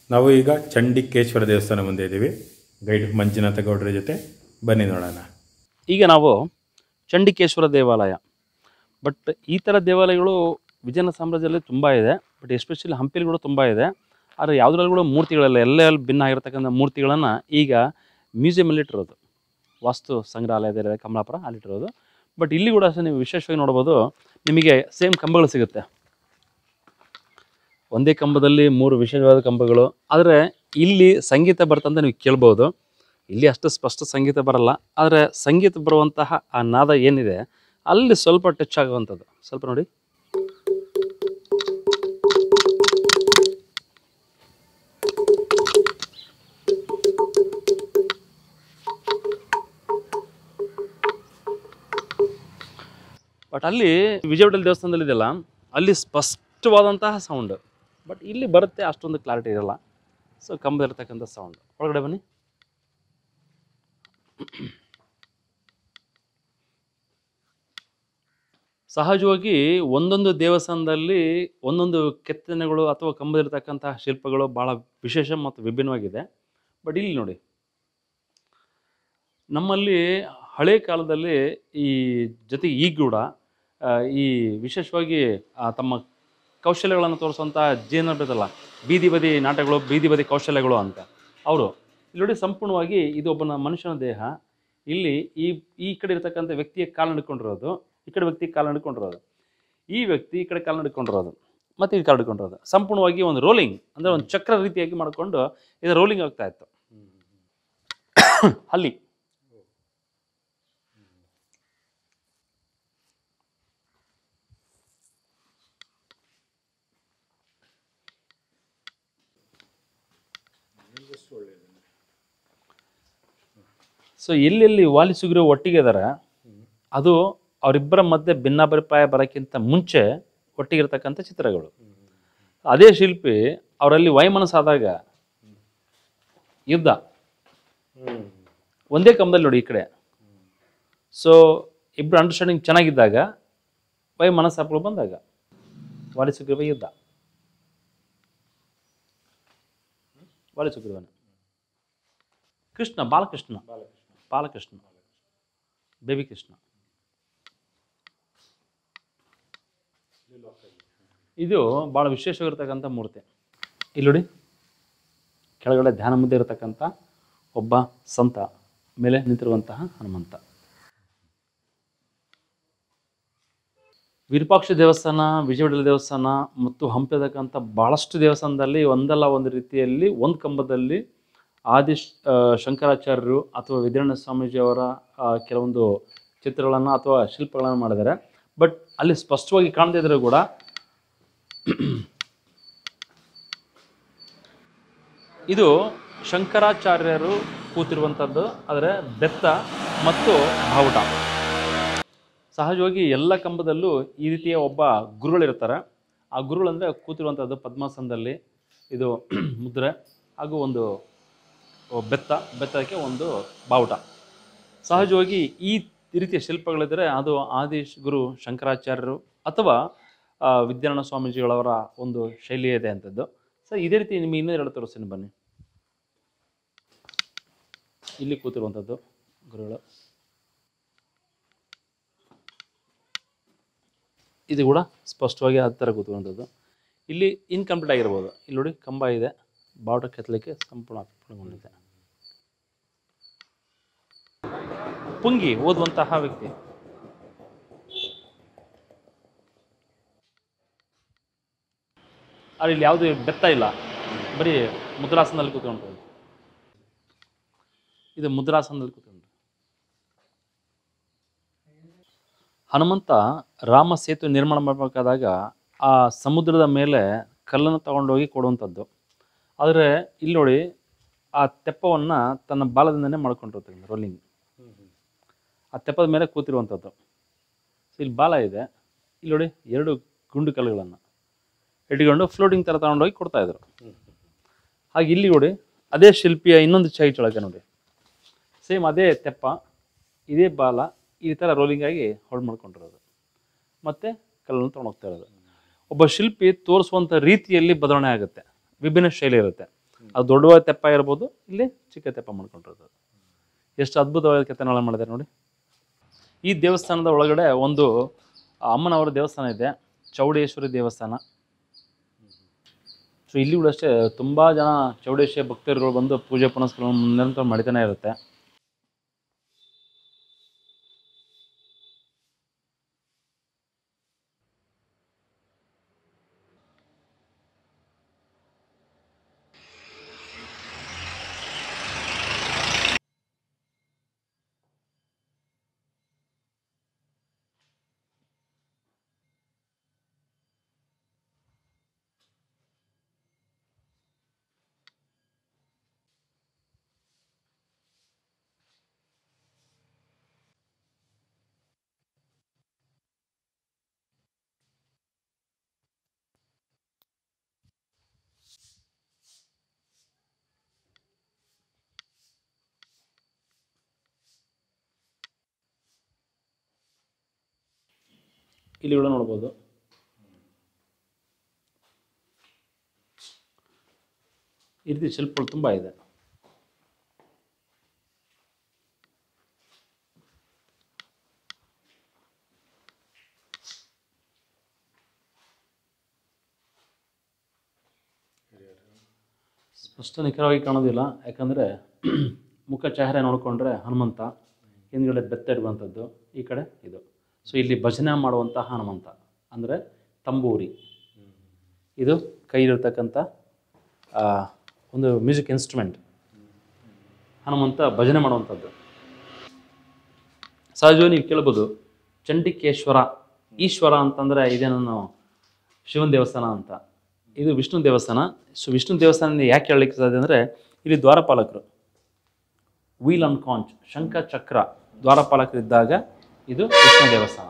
ನಾವು ಈಗ ಚಂಡಿಕೇಶ್ವರ ದೇವಸ್ಥಾನ ಮುಂದೆ ಇದ್ದೀವಿ ಗೈಡ್ ಮಂಜುನಾಥ ಗೌಡ್ರ ಜೊತೆ ಬನ್ನಿ ನೋಡೋಣ ಈಗ ನಾವು ಚಂಡಿಕೇಶ್ವರ ದೇವಾಲಯ ಬಟ್ ಈ ಥರ ದೇವಾಲಯಗಳು ವಿಜಯನಗರ ಸಾಮ್ರಾಜ್ಯದಲ್ಲಿ ತುಂಬ ಇದೆ ಬಟ್ ಎಸ್ಪೆಷಲಿ ಹಂಪಿಲಿ ಕೂಡ ತುಂಬ ಇದೆ ಆದರೆ ಯಾವುದ್ರಲ್ಲಿ ಕೂಡ ಮೂರ್ತಿಗಳೆಲ್ಲ ಎಲ್ಲ ಎಲ್ಲ ಭಿನ್ನ ಆಗಿರ್ತಕ್ಕಂಥ ಮೂರ್ತಿಗಳನ್ನು ಈಗ ಮ್ಯೂಸಿಯಮಲ್ಲಿ ಇಟ್ಟಿರೋದು ವಾಸ್ತು ಸಂಗ್ರಹಾಲಯದಲ್ಲಿ ಕಮಲಾಪುರ ಅಲ್ಲಿಟ್ಟಿರೋದು ಬಟ್ ಇಲ್ಲಿ ಕೂಡ ಅಷ್ಟೇ ನೀವು ವಿಶೇಷವಾಗಿ ನೋಡ್ಬೋದು ನಿಮಗೆ ಸೇಮ್ ಕಂಬಗಳು ಸಿಗುತ್ತೆ ಒಂದೇ ಕಂಬದಲ್ಲಿ ಮೂರು ವಿಶೇಷವಾದ ಕಂಬಗಳು ಆದರೆ ಇಲ್ಲಿ ಸಂಗೀತ ಬರ್ತಂತ ನೀವು ಕೇಳ್ಬೋದು ಇಲ್ಲಿ ಅಷ್ಟು ಸ್ಪಷ್ಟ ಸಂಗೀತ ಬರಲ್ಲ ಆದರೆ ಸಂಗೀತ ಬರುವಂತಹ ಆ ನಾದ ಏನಿದೆ ಅಲ್ಲಿ ಸ್ವಲ್ಪ ಟಚ್ ಆಗುವಂಥದ್ದು ಸ್ವಲ್ಪ ನೋಡಿ ಬಟ್ ಅಲ್ಲಿ ವಿಜಯವಾಡಲ್ ದೇವಸ್ಥಾನದಲ್ಲಿ ಇದೆಯಲ್ಲ ಅಲ್ಲಿ ಸ್ಪಷ್ಟವಾದಂತಹ ಸೌಂಡ್ ಬಟ್ ಇಲ್ಲಿ ಬರುತ್ತೆ ಅಷ್ಟೊಂದು ಕ್ಲಾರಿಟಿ ಇರಲ್ಲ ಸೊ ಕಂಬದಿರ್ತಕ್ಕಂಥ ಸೌಂಡ್ ಒಳಗಡೆ ಬನ್ನಿ ಸಹಜವಾಗಿ ಒಂದೊಂದು ದೇವಸ್ಥಾನದಲ್ಲಿ ಒಂದೊಂದು ಕೆತ್ತನೆಗಳು ಅಥವಾ ಕಂಬದಿರ್ತಕ್ಕಂತಹ ಶಿಲ್ಪಗಳು ಭಾಳ ವಿಶೇಷ ಮತ್ತು ವಿಭಿನ್ನವಾಗಿದೆ ಬಟ್ ಇಲ್ಲಿ ನೋಡಿ ನಮ್ಮಲ್ಲಿ ಹಳೆ ಕಾಲದಲ್ಲಿ ಈ ಜೊತೆಗೆ ಈಗ ಕೂಡ ಆ, ಈ ವಿಶೇಷವಾಗಿ ಆ, ತಮ್ಮ ಕೌಶಲ್ಯಗಳನ್ನು ತೋರಿಸುವಂಥ ಜೀವನ ಬಿದ್ದಲ್ಲ ಬೀದಿ ಬದಿ ನಾಟಕಗಳು ಬೀದಿ ಬದಿ ಕೌಶಲ್ಯಗಳು ಅಂತ ಅವರು ಇಲ್ಲಿ ನೋಡಿ ಸಂಪೂರ್ಣವಾಗಿ ಇದು ಒಬ್ಬನ ಮನುಷ್ಯನ ದೇಹ ಇಲ್ಲಿ ಈ ಈ ಕಡೆ ಇರ್ತಕ್ಕಂಥ ವ್ಯಕ್ತಿಯ ಕಾಲು ನಡ್ಕೊಂಡಿರೋದು ಈ ಕಡೆ ವ್ಯಕ್ತಿ ಕಾಲು ನಡ್ಕೊಂಡಿರೋದು ಈ ವ್ಯಕ್ತಿ ಈ ಕಡೆ ಕಾಲು ನಡ್ಕೊಂಡಿರೋದು ಮತ್ತು ಈ ಕಾಲು ನಡ್ಕೊಂಡಿರೋದು ಸಂಪೂರ್ಣವಾಗಿ ಒಂದು ರೋಲಿಂಗ್ ಅಂದರೆ ಒಂದು ಚಕ್ರ ರೀತಿಯಾಗಿ ಮಾಡಿಕೊಂಡು ಇದು ರೋಲಿಂಗ್ ಆಗ್ತಾ ಇತ್ತು ಅಲ್ಲಿ ಸೊ ಎಲ್ಲೆಲ್ಲಿ ವಾಲಿ ಸುಗ್ರೀವ ಒಟ್ಟಿಗೆ ಇದ್ದಾರೆ ಅದು ಅವರಿಬ್ಬರ ಮಧ್ಯೆ ಭಿನ್ನಾಭಿಪ್ರಾಯ ಬರೋಕ್ಕಿಂತ ಮುಂಚೆ ಒಟ್ಟಿಗೆ ಇರ್ತಕ್ಕಂಥ ಚಿತ್ರಗಳು ಅದೇ ಶಿಲ್ಪಿ ಅವರಲ್ಲಿ ವೈಮನಸ್ಸಾದಾಗ ಯುದ್ಧ ಒಂದೇ ಕಂಬದಲ್ಲಿ ನೋಡಿ ಈ ಕಡೆ ಸೊ ಇಬ್ಬರು ಅಂಡರ್ಸ್ಟ್ಯಾಂಡಿಂಗ್ ಚೆನ್ನಾಗಿದ್ದಾಗ ವೈ ಮನಸ್ಸಾಪಗಳು ಬಂದಾಗ ವಾಲಿ ಸುಗ್ರೀವ ಯುದ್ಧ ವಾಲಿ ಸುಗ್ರೀವನ ಕೃಷ್ಣ ಬಾಲಕೃಷ್ಣ ಬಾಲಕೃಷ್ಣ ಬೇಬಿ ಕೃಷ್ಣ ಇದು ಭಾಳ ವಿಶೇಷವಾಗಿರ್ತಕ್ಕಂಥ ಮೂರ್ತಿ ಇಲ್ಲಿ ನೋಡಿ ಕೆಳಗಡೆ ಧ್ಯಾನ ಮುದ್ದೆ ಇರತಕ್ಕಂಥ ಒಬ್ಬ ಸಂತ ಮೇಲೆ ನಿಂತಿರುವಂತಹ ಹನುಮಂತ ವಿರೂಪಾಕ್ಷ ದೇವಸ್ಥಾನ ವಿಜಯವಾಡಲ ದೇವಸ್ಥಾನ ಮತ್ತು ಹಂಪಿ ಇರತಕ್ಕಂಥ ಭಾಳಷ್ಟು ದೇವಸ್ಥಾನದಲ್ಲಿ ಒಂದಲ್ಲ ಒಂದು ರೀತಿಯಲ್ಲಿ ಒಂದು ಕಂಬದಲ್ಲಿ ಆದಿ ಶ್- ಆ, ಶಂಕರಾಚಾರ್ಯರು ಅಥವಾ ವಿದ್ಯಾರಣ್ಯ ಸ್ವಾಮೀಜಿಯವರ ಆ, ಕೆಲವೊಂದು ಚಿತ್ರಗಳನ್ನು ಅಥವಾ ಶಿಲ್ಪಗಳನ್ನು ಮಾಡಿದ್ದಾರೆ ಬಟ್ ಅಲ್ಲಿ ಸ್ಪಷ್ಟವಾಗಿ ಕಾಣದೇ ಇದ್ರೂ ಕೂಡ ಇದು ಶಂಕರಾಚಾರ್ಯರು ಕೂತಿರುವಂಥದ್ದು ಆದರೆ ಬೆತ್ತ ಮತ್ತು ಬಾವುಟ ಸಹಜವಾಗಿ ಎಲ್ಲ ಕಂಬದಲ್ಲೂ ಈ ರೀತಿಯ ಒಬ್ಬ ಗುರುಗಳಿರ್ತಾರೆ ಆ ಗುರುಗಳಂದರೆ ಕೂತಿರುವಂಥದ್ದು ಪದ್ಮಾಸನದಲ್ಲಿ ಇದು ಮುದ್ರೆ ಹಾಗೂ ಒಂದು ಬೆತ್ತ ಬೆತ್ತಕ್ಕೆ ಒಂದು ಬಾವುಟ ಸಹಜವಾಗಿ ಈ ರೀತಿಯ ಶಿಲ್ಪಗಳಿದ್ದರೆ ಅದು ಆದಿ ಶ್- ಗುರು ಶಂಕರಾಚಾರ್ಯರು ಅಥವಾ ಆ, ವಿದ್ಯಾರಣ್ಯ ಸ್ವಾಮೀಜಿಗಳವರ ಒಂದು ಶೈಲಿ ಇದೆ ಅಂಥದ್ದು ಸೊ ಇದೇ ರೀತಿ ನಿಮಗೆ ಇನ್ನೂ ಎರಡು ತೋರಿಸ್ತೀನಿ ಬನ್ನಿ ಇಲ್ಲಿ ಕೂತಿರುವಂಥದ್ದು ಗುರುಗಳು ಇದು ಕೂಡ ಸ್ಪಷ್ಟವಾಗಿ ಆ ಥರ ಕೂತ್ಕೊಂಡದ್ದು ಇಲ್ಲಿ ಇನ್ಕಂಪ್ಲೀಟ್ ಆಗಿರ್ಬೋದು ಇಲ್ಲಿ ನೋಡಿ ಕಂಬ ಇದೆ ಬಾವುಟ ಕೆತ್ತಲಿಕ್ಕೆ ಸಂಪೂರ್ಣ ಪೂರ್ಣಗೊಂಡಿದೆ ಪುಂಗಿ ಓದುವಂತಹ ವ್ಯಕ್ತಿ ಅಲ್ಲಿ ಇಲ್ಲಿ ಯಾವುದು ಬೆತ್ತ ಇಲ್ಲ ಬರೀ ಮುದ್ರಾಸನದಲ್ಲಿ ಕೂತ್ಕೊಂಡು ಇದು ಮುದ್ರಾಸನದಲ್ಲಿ ಕೂತ್ಕೊಂಡು ಹನುಮಂತ ರಾಮ ಸೇತುವೆ ನಿರ್ಮಾಣ ಮಾಡಬೇಕಾದಾಗ ಆ ಸಮುದ್ರದ ಮೇಲೆ ಕಲ್ಲನ್ನು ತಗೊಂಡೋಗಿ ಕೊಡುವಂಥದ್ದು ಆದರೆ ಇಲ್ಲಿ ನೋಡಿ ಆ ತೆಪ್ಪವನ್ನು ತನ್ನ ಬಾಲದಿಂದನೇ ಮಾಡ್ಕೊಂಡಿರ್ತಕ್ಕಂಥ ರೋಲಿಂಗ್ ಆ ತೆಪ್ಪದ ಮೇಲೆ ಕೂತಿರುವಂಥದ್ದು ಸೊ ಇಲ್ಲಿ ಬಾಲ ಇದೆ ಇಲ್ಲಿ ನೋಡಿ ಎರಡು ಗುಂಡು ಕಲ್ಲುಗಳನ್ನು ಇಟ್ಕೊಂಡು ಫ್ಲೋಟಿಂಗ್ ಥರ ತಗೊಂಡೋಗಿ ಕೊಡ್ತಾ ಇದ್ರು ಹಾಗೆ ಇಲ್ಲಿ ನೋಡಿ ಅದೇ ಶಿಲ್ಪಿಯ ಇನ್ನೊಂದು ಚೈ ಚೊಳಗೆ ನೋಡಿ ಸೇಮ್ ಅದೇ ತೆಪ್ಪ ಇದೇ ಬಾಲ ಈ ಥರ ರೋಲಿಂಗ್ ಆಗಿ ಹೋಲ್ಡ್ ಮಾಡ್ಕೊಂಡಿರೋದು ಮತ್ತು ಕಲ್ಲನ್ನು ತೊಗೊಂಡೋಗ್ತಾ ಇರೋದು ಒಬ್ಬ ಶಿಲ್ಪಿ ತೋರಿಸುವಂಥ ರೀತಿಯಲ್ಲಿ ಬದಲಾವಣೆ ಆಗುತ್ತೆ ವಿಭಿನ್ನ ಶೈಲಿ ಇರುತ್ತೆ ಅದು ದೊಡ್ಡವಾದ ತೆಪ್ಪ ಇರ್ಬೋದು ಇಲ್ಲಿ ಚಿಕ್ಕ ತೆಪ್ಪ ಮಾಡ್ಕೊಂಡಿರೋದು ಎಷ್ಟು ಅದ್ಭುತವಾದ ಕೆತ್ತನೆಗಳನ್ನ ಮಾಡಿದ್ದಾರೆ ನೋಡಿ ಈ ದೇವಸ್ಥಾನದ ಒಳಗಡೆ ಒಂದು ಅಮ್ಮನವರ ದೇವಸ್ಥಾನ ಇದೆ ಚೌಡೇಶ್ವರಿ ದೇವಸ್ಥಾನ ಸೊ ಇಲ್ಲಿ ಕೂಡ ಅಷ್ಟೇ ತುಂಬ ಜನ ಚೌಡೇಶ್ವರಿ ಭಕ್ತರುಗಳು ಬಂದು ಪೂಜೆ ಪುನಸ್ಕಾರ ನಿರಂತರ ಮಾಡಿತಾನೆ ಇರುತ್ತೆ ಇಲ್ಲಿ ಕೂಡ ನೋಡ್ಬೋದು ಈ ರೀತಿ ಶಿಲ್ಪಗಳು ತುಂಬ ಇದೆ ಸ್ಪಷ್ಟ ನಿಖರವಾಗಿ ಕಾಣೋದಿಲ್ಲ ಯಾಕಂದರೆ ಮುಖ ಚೆಹರೆ ನೋಡಿಕೊಂಡ್ರೆ ಹನುಮಂತ ಹಿಂದ್ಗಡೆ ಬೆತ್ತ ಇಡುವಂಥದ್ದು ಈ ಕಡೆ ಇದು ಸೊ ಇಲ್ಲಿ ಭಜನೆ ಮಾಡುವಂತಹ ಹನುಮಂತ ಅಂದರೆ ತಂಬೂರಿ ಇದು ಕೈಲಿರ್ತಕ್ಕಂಥ ಆ, ಒಂದು ಮ್ಯೂಸಿಕ್ ಇನ್ಸ್ಟ್ರೂಮೆಂಟ್ ಹನುಮಂತ ಭಜನೆ ಮಾಡುವಂಥದ್ದು ಸಹಜವಾಗಿ ನೀವು ಕೇಳ್ಬೋದು ಚಂಡಿಕೇಶ್ವರ ಈಶ್ವರ ಅಂತಂದರೆ ಇದೇನು ಶಿವನ ದೇವಸ್ಥಾನ ಅಂತ ಇದು ವಿಷ್ಣು ದೇವಸ್ಥಾನ ಸೊ ವಿಷ್ಣು ದೇವಸ್ಥಾನ ಯಾಕೆ ಹೇಳಲಿಕ್ಕೆ ಸಾಧ್ಯ ಅಂದರೆ ಇಲ್ಲಿ ದ್ವಾರಪಾಲಕರು ವೀಲ್ ಅಂಡ್ ಕಾಂಚ್ ಶಂಖ ಚಕ್ರ ದ್ವಾರಪಾಲಕರಿದ್ದಾಗ ಇದು ವಿಷ್ಣು ದೇವಸ್ಥಾನ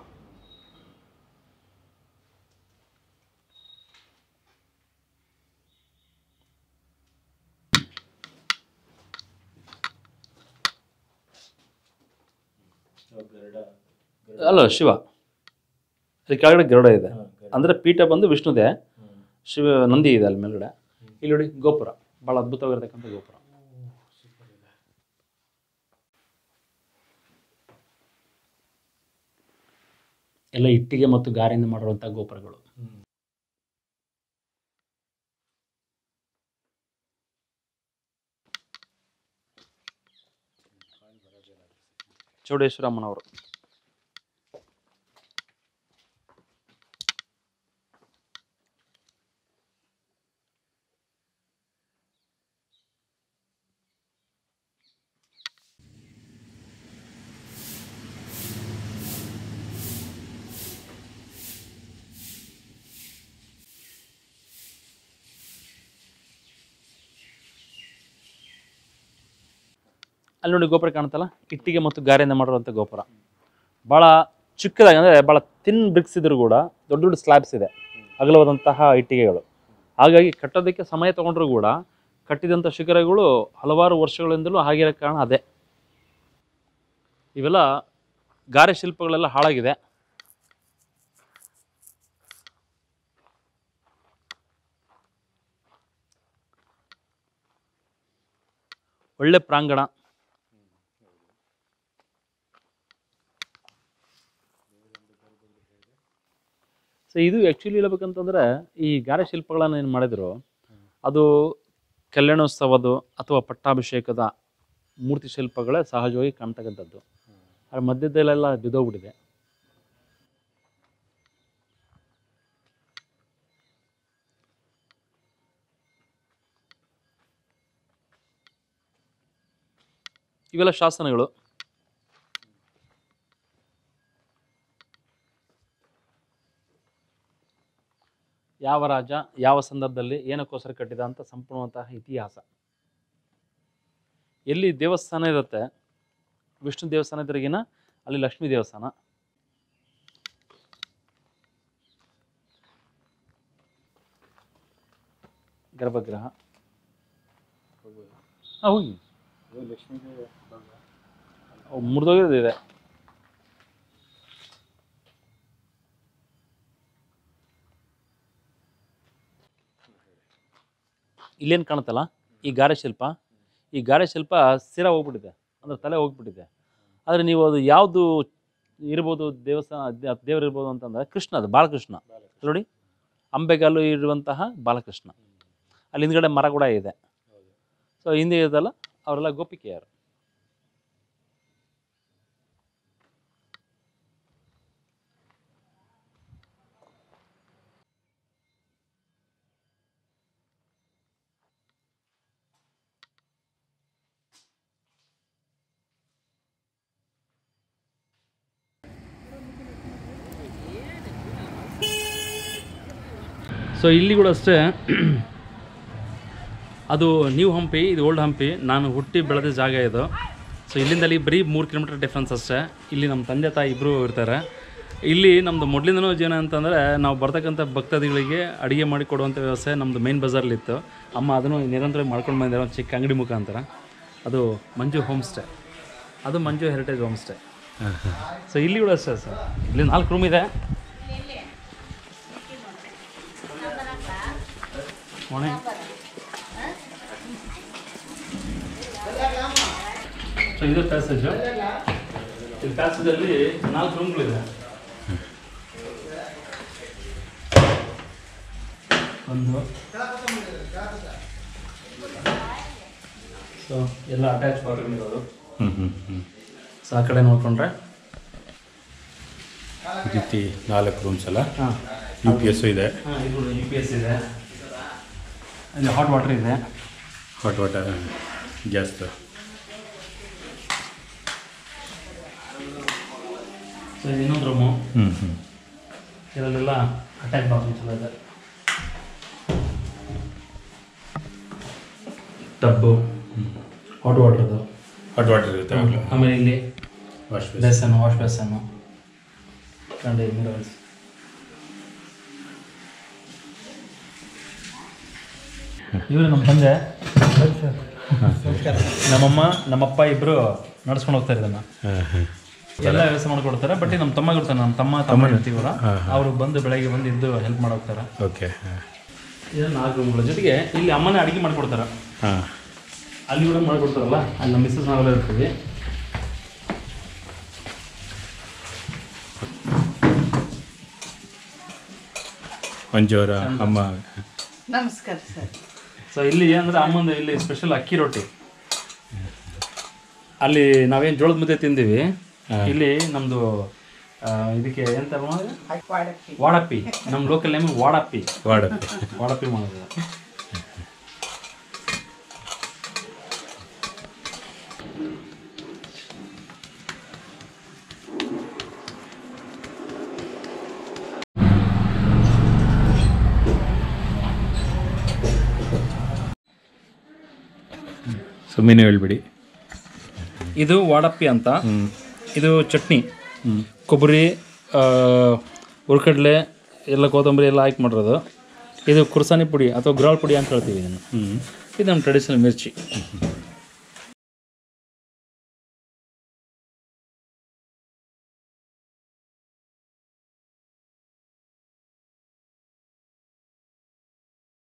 ಅಲ್ಲ ಶಿವ ಅಲ್ಲಿ ಕೆಳಗಡೆ ಗರುಡ ಇದೆ ಅಂದರೆ ಪೀಠ ಬಂದು ವಿಷ್ಣುದೇ ಶಿವ ನಂದಿ ಇದೆ ಅಲ್ಲಿ ಮೇಲ್ಗಡೆ ಇಲ್ಲಿ ನೋಡಿ ಗೋಪುರ ಭಾಳ ಅದ್ಭುತವಾಗಿರ್ತಕ್ಕಂಥ ಗೋಪುರ ಎಲ್ಲ ಇಟ್ಟಿಗೆ ಮತ್ತು ಗಾರೆಯಿಂದ ಮಾಡಿರುವಂಥ ಗೋಪುರಗಳು ಚೌಡೇಶ್ವರಮ್ಮನವರು ಅಲ್ಲಿ ನೋಡಿ ಗೋಪುರ ಕಾಣುತ್ತಲ್ಲ ಇಟ್ಟಿಗೆ ಮತ್ತು ಗಾರೆಯಿಂದ ಮಾಡಿರುವಂಥ ಗೋಪುರ ಭಾಳ ಚಿಕ್ಕದಾಗಿ ಅಂದರೆ ಭಾಳ ತಿನ್ ಬ್ರಿಕ್ಸ್ ಇದ್ರೂ ಕೂಡ ದೊಡ್ಡ ದೊಡ್ಡ ಸ್ಲ್ಯಾಬ್ಸ್ ಇದೆ ಅಗಲವಾದಂತಹ ಇಟ್ಟಿಗೆಗಳು ಹಾಗಾಗಿ ಕಟ್ಟೋದಕ್ಕೆ ಸಮಯ ತಗೊಂಡ್ರೂ ಕೂಡ ಕಟ್ಟಿದಂಥ ಶಿಖರಗಳು ಹಲವಾರು ವರ್ಷಗಳಿಂದಲೂ ಆಗಿರೋ ಕಾರಣ ಅದೇ ಇವೆಲ್ಲ ಗಾರೆ ಶಿಲ್ಪಗಳೆಲ್ಲ ಹಾಳಾಗಿದೆ ಒಳ್ಳೆ ಪ್ರಾಂಗಣ ಸೊ ಇದು ಆ್ಯಕ್ಚುಲಿ ಹೇಳ್ಬೇಕಂತಂದ್ರೆ ಈ ಗಾರೆ ಶಿಲ್ಪಗಳನ್ನು ಏನು ಮಾಡಿದ್ರು ಅದು ಕಲ್ಯಾಣೋತ್ಸವದ ಅಥವಾ ಪಟ್ಟಾಭಿಷೇಕದ ಮೂರ್ತಿ ಶಿಲ್ಪಗಳೇ ಸಹಜವಾಗಿ ಕಾಣ್ತಕ್ಕಂಥದ್ದು ಅದ್ರ ಮಧ್ಯದಲ್ಲೆಲ್ಲ ಬಿದ್ದೋಗ್ಬಿಟ್ಟಿದೆ ಇವೆಲ್ಲ ಶಾಸನಗಳು ಯಾವ ರಾಜ ಯಾವ ಸಂದರ್ಭದಲ್ಲಿ ಏನಕ್ಕೋಸ್ಕರ ಕಟ್ಟಿದ ಅಂತ ಸಂಪೂರ್ಣವಂತಹ ಇತಿಹಾಸ ಎಲ್ಲಿ ದೇವಸ್ಥಾನ ಇರುತ್ತೆ ವಿಷ್ಣು ದೇವಸ್ಥಾನ ಎದುರಿಗಿನ ಅಲ್ಲಿ ಲಕ್ಷ್ಮೀ ದೇವಸ್ಥಾನ ಗರ್ಭಗೃಹ ಹಾಂ ಹೋಗಿ ಮುರಿದೋಗಿರೋದಿದೆ ಇಲ್ಲೇನು ಕಾಣುತ್ತಲ್ಲ ಈ ಗಾರೆ ಶಿಲ್ಪ ಈ ಗಾರೆ ಶಿಲ್ಪ ಸಿರ ಹೋಗ್ಬಿಟ್ಟಿದೆ ಅಂದರೆ ತಲೆ ಹೋಗ್ಬಿಟ್ಟಿದೆ ಆದರೆ ನೀವು ಅದು ಯಾವುದು ಇರ್ಬೋದು ದೇವಸ್ಥಾನ ದೇ- ದೇವರು ಇರ್ಬೋದು ಅಂತಂದರೆ ಕೃಷ್ಣ ಅದು ಬಾಲಕೃಷ್ಣ ನೋಡಿ ಅಂಬೆಗಾಲು ಇರುವಂತಹ ಬಾಲಕೃಷ್ಣ ಅಲ್ಲಿ ಹಿಂದ್ಗಡೆ ಮರ ಕೂಡ ಇದೆ ಸೊ ಹಿಂದೆ ಇದೆಲ್ಲ ಅವರೆಲ್ಲ ಗೋಪಿಕೆಯರು ಸೊ ಇಲ್ಲಿ ಕೂಡ ಅಷ್ಟೇ ಅದು ನ್ಯೂ ಹಂಪಿ ಇದು ಓಲ್ಡ್ ಹಂಪಿ ನಾನು ಹುಟ್ಟಿ ಬೆಳೆದ ಜಾಗ ಇದು ಸೊ ಇಲ್ಲಿಂದ ಅಲ್ಲಿ ಬರೀ ಮೂರು ಕಿಲೋಮೀಟರ್ ಡಿಫ್ರೆನ್ಸ್ ಅಷ್ಟೇ ಇಲ್ಲಿ ನಮ್ಮ ತಂದೆ ತಾಯಿ ಇಬ್ಬರು ಇರ್ತಾರೆ ಇಲ್ಲಿ ನಮ್ಮದು ಮೊದಲಿಂದನೂ ಜೀವನ ಅಂತಂದರೆ ನಾವು ಬರ್ತಕ್ಕಂಥ ಭಕ್ತಾದಿಗಳಿಗೆ ಅಡುಗೆ ಮಾಡಿ ಕೊಡುವಂಥ ವ್ಯವಸ್ಥೆ ನಮ್ಮದು ಮೇನ್ ಬಜಾರ್ಲಿತ್ತು ಅಮ್ಮ ಅದನ್ನು ನಿರಂತರವಾಗಿ ಮಾಡ್ಕೊಂಡು ಬಂದಿರೋ ಒಂದು ಚಿಕ್ಕ ಅಂಗಡಿ ಮುಖಾಂತರ ಅದು ಮಂಜು ಹೋಮ್ ಸ್ಟೇ ಅದು Manju heritage home stay so ಇಲ್ಲಿ ಕೂಡ ಅಷ್ಟೇ ಸರ್ ಇಲ್ಲಿ ನಾಲ್ಕು ರೂಮ್ ಇದೆ ಮೊಣೆ ಸೊ ಇದು ಪ್ಯಾಸೇಜ್ ಈ ಪ್ಯಾಸೇಜಲ್ಲಿ ನಾಲ್ಕು ರೂಮ್ಗಳಿದೆ ಒಂದು ಸೊ ಎಲ್ಲ ಅಟ್ಯಾಚ್ ಬಾತ್ರೂಮ್ ಇರೋದು ಹ್ಞೂ ಹ್ಞೂ ಹ್ಞೂ ಸೊ ಆ ಕಡೆ ನೋಡ್ಕೊಂಡ್ರೆ ಈ ರೀತಿ ನಾಲ್ಕು ರೂಮ್ಸ್ ಅಲ್ಲ ಹಾಂ ಯು ಪಿ ಎಸ್ಸು ಇದೆ ಹಾಂ ಇದು ಯು ಪಿ ಎಸ್ ಇದೆ ಇಲ್ಲಿ ಹಾಟ್ ವಾಟರ್ ಇದೆ ಹಾಟ್ ವಾಟರ್ ಗ್ಯಾಸ್ದು ಸೊ ಇದು ಇನ್ನೊಂದು ರೂಮು ಹ್ಞೂ ಹ್ಞೂ ಇದರಲ್ಲೆಲ್ಲ ಅಟ್ಯಾಚ್ ಬಾತ್ರೂಮ್ಸ್ ಎಲ್ಲ ಇದೆ ಟಬ್ಬು ಹಾಟ್ ವಾಟರ್ದು ಹಾಟ್ ವಾಟರ್ ಇರುತ್ತೆ ಆವಾಗಲೂ ಆಮೇಲೆ ಇಲ್ಲಿ ವಾಶ್ ಬೇಸನ್ ವಾಶ್ ಬೇಸನ್ನು ಕಂಡು ಮಿರರ್ಸ್ ಇವರು ನಮ್ಮ ತಂದೆ ನಮ್ಮಮ್ಮ ನಮ್ಮಪ್ಪ ಇಬ್ಬರು ನಡ್ಸ್ಕೊಂಡು ಹೋಗ್ತಾರೆ ಇದನ್ನು ಹಾಂ ಹಾಂ ಎಲ್ಲ ವ್ಯವಸ್ಥೆ ಮಾಡ್ಕೊಡ್ತಾರೆ ಬಟ್ ನಮ್ಮ ತಮ್ಮ ಇರ್ತಾನೆ ನಮ್ಮ ತಮ್ಮ ತಮ್ಮ ಇರ್ತೀವರ ಅವರು ಬಂದು ಬೆಳಗ್ಗೆ ಬಂದು ಇದ್ದು ಹೆಲ್ಪ್ ಮಾಡೋಗ್ತಾರೆ ಓಕೆ ಹಾಂ ಇದು ನಾಲ್ಕು ರೂಮ್ಗಳ ಜೊತೆಗೆ ಇಲ್ಲಿ ಅಮ್ಮನೇ ಅಡುಗೆ ಮಾಡ್ಕೊಡ್ತಾರೆ ಹಾಂ ಅಲ್ಲಿ ಕೂಡ ಮಾಡ್ಕೊಡ್ತಾರಲ್ಲ ಅಲ್ಲಿ ನಮ್ಮ ಮಿಸ್ಸಸ್ ನಾವೆಲ್ಲ ಇರ್ತೀವಿ ಮಂಜು ಅವರ ಅಮ್ಮ ನಮಸ್ಕಾರ ಸರ್ ಸೊ ಇಲ್ಲಿ ಏನಂದ್ರೆ ಅಮ್ಮಂದು ಇಲ್ಲಿ ಸ್ಪೆಷಲ್ ಅಕ್ಕಿ ರೊಟ್ಟಿ ಅಲ್ಲಿ ನಾವೇನು ಜೋಳದ ಮುದ್ದೆ ತಿಂದೀವಿ ಇಲ್ಲಿ ನಮ್ಮದು ಇದಕ್ಕೆ ಎಂತ ಮಾಡೋದು? ವಾಡಕ್ಕಿ ವಾಡಪ್ಪಿ ನಮ್ಮ ಲೋಕಲ್ ನೇಮ್ ವಾಡಪ್ಪಿ ವಾಡಪ್ಪಿ ವಾಡಪ್ಪಿ ಮಾಡೋದು ಸುಮ್ಮನೆ ಹೇಳ್ಬಿಡಿ ಇದು ವಾಡಪ್ಪಿ ಅಂತ ಹ್ಞೂ ಇದು ಚಟ್ನಿ ಹ್ಞೂ ಕೊಬ್ಬರಿ ಹುರ್ಕಡ್ಲೆ ಎಲ್ಲ ಕೊತ್ತಂಬರಿ ಎಲ್ಲ ಹಾಕಿ ಮಾಡಿರೋದು ಇದು ಕುರ್ಸಾನಿ ಪುಡಿ ಅಥವಾ ಗುರಾಳ್ ಪುಡಿ ಅಂತ ಹೇಳ್ತೀವಿ ಇದನ್ನು ಹ್ಞೂ ಇದು ನಮ್ಮ ಟ್ರೆಡಿಷನಲ್ ಮಿರ್ಚಿ